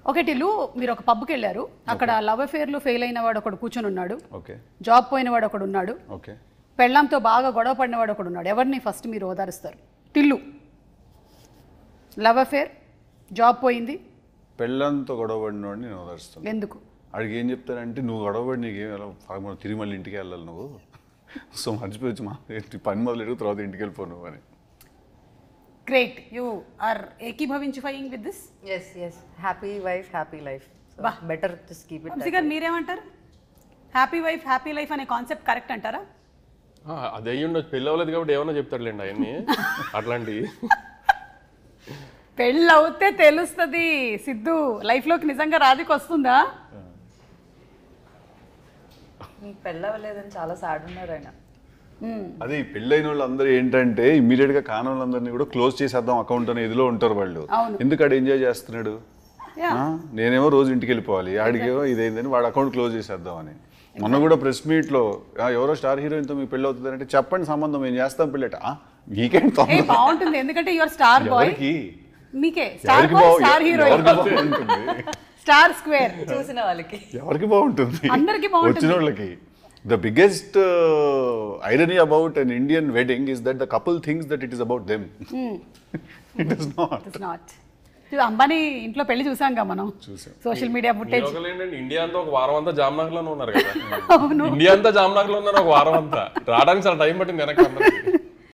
Okay Tillu మీరు ఒక పబ్కి వెళ్ళారు అక్కడ లవ్ అఫేర్లో ఫెయిల్ అయిన వాడు ఒకడు కూర్చొని ఉన్నాడు ఓకే జాబ్ పోయిన వాడు ఒకడు ఉన్నాడు ఓకే పెళ్ళాంతో బాగా గొడవ పడిన వాడు ఒకడు ఉన్నాడు ఎవరిని ఫస్ట్ మీరు ఓదారుస్తారు టిల్లు లవ్ అఫేర్ జాబ్ పోయింది పెళ్ళంతో గొడవపడిన వాడిని నేను ఓదారుస్తాను ఎందుకు వాడికి ఏం చెప్తారంటే నువ్వు గొడవపడి నీకు ఏం ఎలా మనం తిరిగి మళ్ళీ ఇంటికి వెళ్ళాలి నువ్వు సో మర్చిపోవచ్చు మా ఏంటి పని మొదలెడు తర్వాత ఇంటికి వెళ్ళిపో నువ్వు అని గ్రేట్ యూ ఆర్ ఏకీభవించిఫైయింగ్ with this yes yes happy wife happy life better just keep it Vamsi గారు మీరేమంటారు హ్యాపీ వైఫ్ హ్యాపీ లైఫ్ అనే కాన్సెప్ట్ కరెక్ట్ అంటారా ఆ, అది అయ్యి ఉండొచ్చు పెళ్ళి అవ్వలేదు కాబట్టి ఏమన్నా చెప్తాడులేండి అవన్నీ అట్లాంటివి పెళ్ళి అవుతే తెలుస్తుంది సిద్ధు లైఫ్లోకి నిజంగా రాధిక వస్తుందా మీకు పెళ్ళవలేదని చాలా సాడ్ ఉన్నారు ఆయన అదే ఈ పెళ్ళైన వాళ్ళు అందరూ ఏంటంటే ఇమీడియట్ గా కాని వాళ్ళందరినీ కూడా క్లోజ్ చేసేద్దాం అకౌంట్ అనే ఇదిలో ఉంటారు వాళ్ళు అవును. ఎందుకు ఆడు ఎంజాయ్ చేస్తున్నాడు Yeah. ఆ? నేనేమో రోజు ఇంటికి వెళ్ళిపోవాలి ఆడికేమో ఇదైందని వాడు అకౌంట్ క్లోజ్ చేసేద్దాం అని మొన్న కూడా ప్రెస్ మీట్ లో "ఆ, ఎవరో స్టార్ హీరోయిన్తో మీ పెళ్ళి అవుతుంది అంటే చెప్పండి సంబంధం మేము చేస్తాం పెళ్ళట "ఆ, మీకేం ఏ తొందర బాగుంటుంది ఎందుకంటే యువర్ స్టార్ బాయ్ ఎవరికి మీకే స్టార్ ఎవరికి బాయ్ బాగు- స్టార్ హీరోయిన్ ఎవరికి బాగుంటుంది స్టార్ స్క్వేర్ చూసిన వాళ్ళకి ఎవరికి బాగుంటుంది అందరికీ బాగుంటుంది. వచ్చిన వాళ్ళకి the biggest irony about an Indian wedding is that the couple things that it is about them it is not it's not Ambani ఇంట్లో పెళ్లి చూసాంగా మనం చూసాం. సోషల్ మీడియా మీరు ఫుటేజ్ ఒకళ్ళు ఏంటంటే ఇండియా అంతా ఒక వారం అంతా జామ్నగర్ లోనే ఉన్నారు కదా ఇండియా అంతా జామ్నగర్ లో ఉన్నారు ఒక వారం అంతా రావడానికి చాలా టైం పట్టింది వెనక్కి అందరికి